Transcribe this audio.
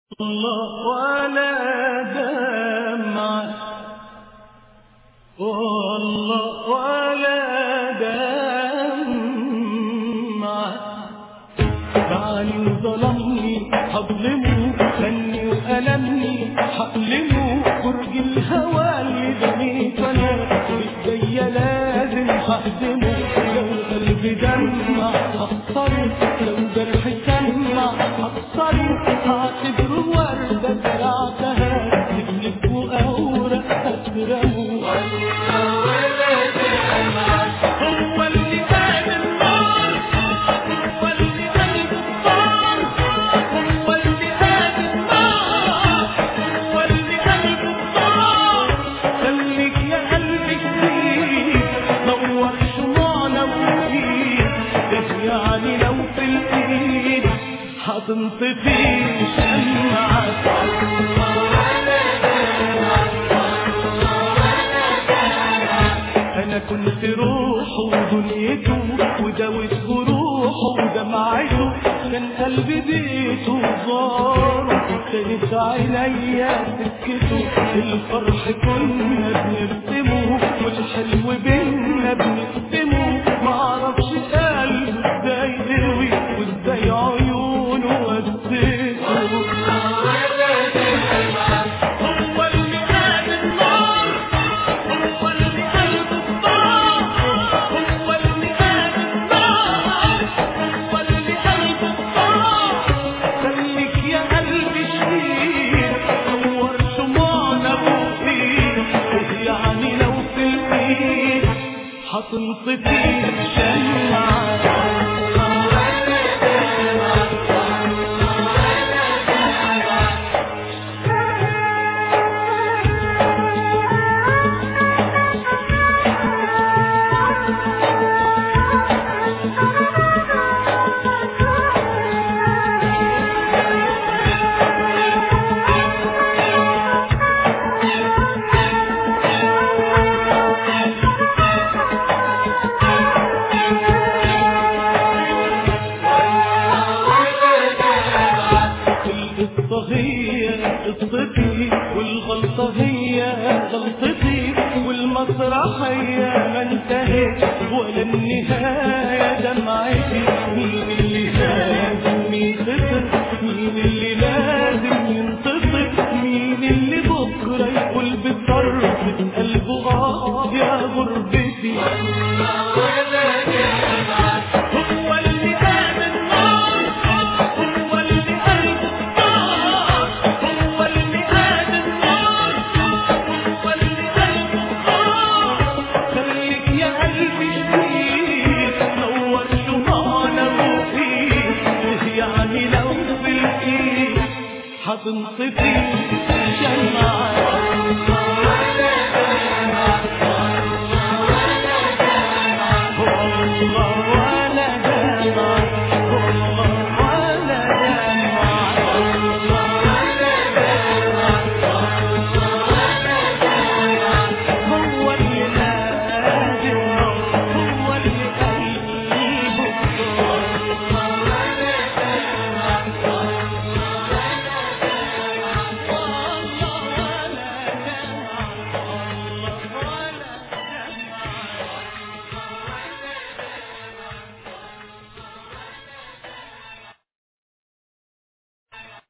الله ولا دمعة والله ولا دمعة بعلي وظلمني حظلمه خلني وألمني حقلمه برج الهوى اللي بنيت أنا بإيديا لازم ههدمه لو قلبي دمع هخسره لو جرحي سمع هكسره هعتبره وردة زرعتها تجلب وأوراق هترمه هو اللي قال النار هو اللي قال النار هو اللي قال النار هو اللي قال النار خليك يا قلبي جديد نور شموعنا وفيك يعني لو في الايد هتنطفي شمعة انا كنت روحه ودنيته وداوت جروحه ودمعته كان قلبي بيته وزاره كانت عينيا سكته الفرح كنا بنرسمه والحلو بينا بنقسمه معرفش قلبه ازاي قوي وازاي عيونه وديته هو اللي قال النار هو اللي قال النار هو اللي قال النار هو اللي قال النار خليك يا قلبي شديد نور شموعنا فوقيك يعني لو في الايد هتنطفي شمعة القصة هي قصتي والغلطة هي غلطتي والمسرحية ما انتهت ولا النهاية دمعتي مين اللي لازم ينتصر مين اللي لازم ينتصر مين اللي بكرة يقول بطرف قلبه اه يا غربتي هو اللي قال النار هو اللي قال النار هو اللي قال النار هو اللي قال النار خليك يا قلبي شديد نور شمعنا وفيك يعني لو في الايد هتنطفي شمعة